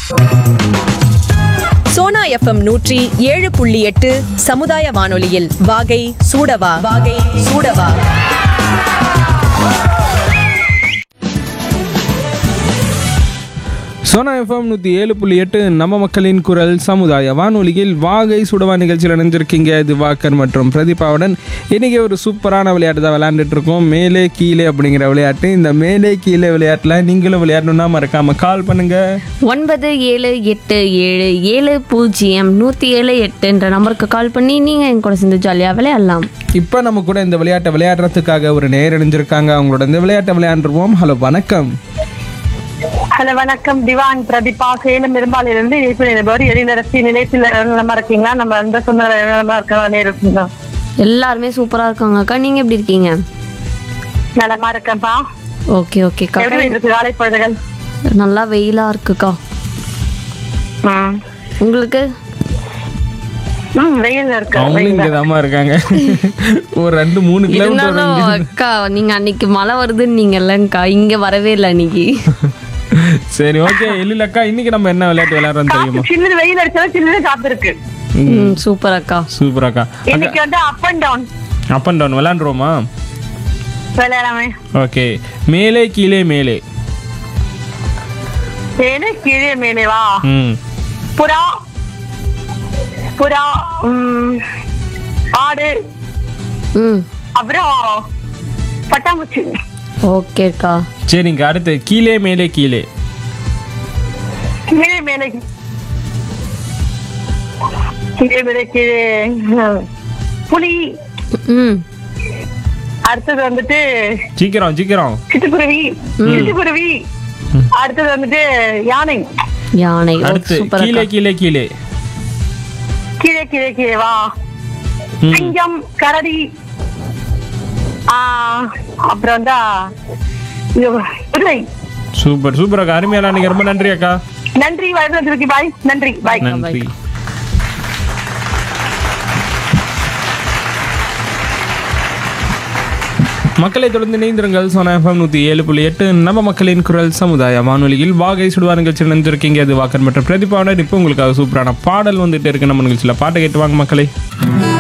Sona FM நூற்றி ஏழு புள்ளி எட்டு சமுதாய வானொலியில் வாகை சூடவா வாகை சூடவா சோனா எஃப்எம் நூற்றி ஏழு புள்ளி எட்டு நம்ம மக்களின் குரல் சமுதாய வானொலியில் வாகை சுடவா நிகழ்ச்சியில் இணைஞ்சிருக்கீங்க திவாகர் மற்றும் பிரதீபாவுடன் இன்றைக்கி ஒரு சூப்பரான விளையாட்டு தான் விளையாண்டுட்டு இருக்கோம் மேலே கீழே அப்படிங்கிற விளையாட்டு இந்த மேலே கீழே விளையாட்டில் நீங்களும் விளையாடணும்னா மறக்காமல் கால் பண்ணுங்கள் ஒன்பது ஏழு எட்டு ஏழு ஏழு பூஜ்ஜியம் நூற்றி ஏழு எட்டுன்ற நம்பருக்கு கால் பண்ணி நீங்கள் என் கூட சேர்ந்து ஜாலியாக விளையாடலாம் இப்போ நம்ம கூட இந்த விளையாட்டை விளையாடுறதுக்காக ஒரு நேர் இணைஞ்சிருக்காங்க அவங்களோட இந்த விளையாட்டை விளையாண்டுருவோம் ஹலோ வணக்கம் ஹலோ வணக்கம் திவான் பிரதீபா சேலம் பெரும்பாலிலிருந்து இணைப்பு நிருபர் எழிலரசி நிலையத்தில் நலமா இருக்கீங்களா நம்ம அந்த சொன்ன நலமா இருக்கலாம் இருக்குங்க எல்லாருமே சூப்பராக இருக்காங்க அக்கா நீங்கள் எப்படி இருக்கீங்க நலமா இருக்கேன்ப்பா ஓகே ஓகேக்கா எப்படி இருக்கு காலை பொழுதுகள் நல்லா வெயிலாக இருக்குக்கா ம். உங்களுக்கு ம் வெயில் இருக்கு அவங்களும் இங்கே தாமா இருக்காங்க ஒரு ரெண்டு மூணு கிலோமீட்டர் இருந்தாலும் அக்கா நீங்கள் அன்னைக்கு மழை வருதுன்னு நீங்கள் இல்லைங்கக்கா இங்கே வரவே இல்லை அன்னைக்கு சரி ஓகே இல்லைல்லக்கா இன்னைக்கு நம்ம என்ன விளையாட்டு விளையாடுறோம் தெரியுமா சின்னது வெயில் அடிச்சாலும் சின்னது காத்து இருக்கு ம் சூப்பர் அக்கா சூப்பராக்கா இன்னைக்கு வந்து up and down up and down விளையாண்டுருவோமா விளையாடாமே ஓகே மேலே கீழே மேலே மேலே கீழே மேலே வா ம் புறா புறா ம், ஆடு ம் அப்புறம் பட்டாம்பூச்சி சரிங்க ஓகேக்கா அடுத்து கீழே மேலே கீழே கீழே மேலே கீழே மேலே கீழே ம், புலி ம் அடுத்தது வந்துட்டு சீக்கிரம் சீக்கிரம் சிட்டுக்குருவி சிட்டுக்குருவி அடுத்தது வந்துட்டு யானை யானை ஓ, அடுத்து சூப்பர் கீழே அக்கா கீழே கீழே கீழே கீழே கீழே வா ம். சிங்கம் கரடி ஆ, அப்புறம் வந்தா இது, குதிரை சூப்பர் சூப்பர் அக்கா அருமையான அன்னைக்கு ரொம்ப நன்றி அக்கா நன்றி வருடத்திற்கு பாய் நன்றி பாய் நன்றி மக்களை தொடர்ந்து இணைந்திருங்கள் சோனா எஃப்எம் நூற்றி ஏழு புள்ளி எட்டு நம்ம மக்களின் குரல் சமுதாய வானொலியில் வாகை சுடுவா நிகழ்ச்சி நினைஞ்சிருக்கீங்க அது வாக்கர் மற்றும் பிரதிபாவுடன் இப்போ உங்களுக்காக சூப்பரான பாடல் வந்துட்டு இருக்கு நம்ம நிகழ்ச்சியில் பாட்டை கேட்டு வாங்க மக்களே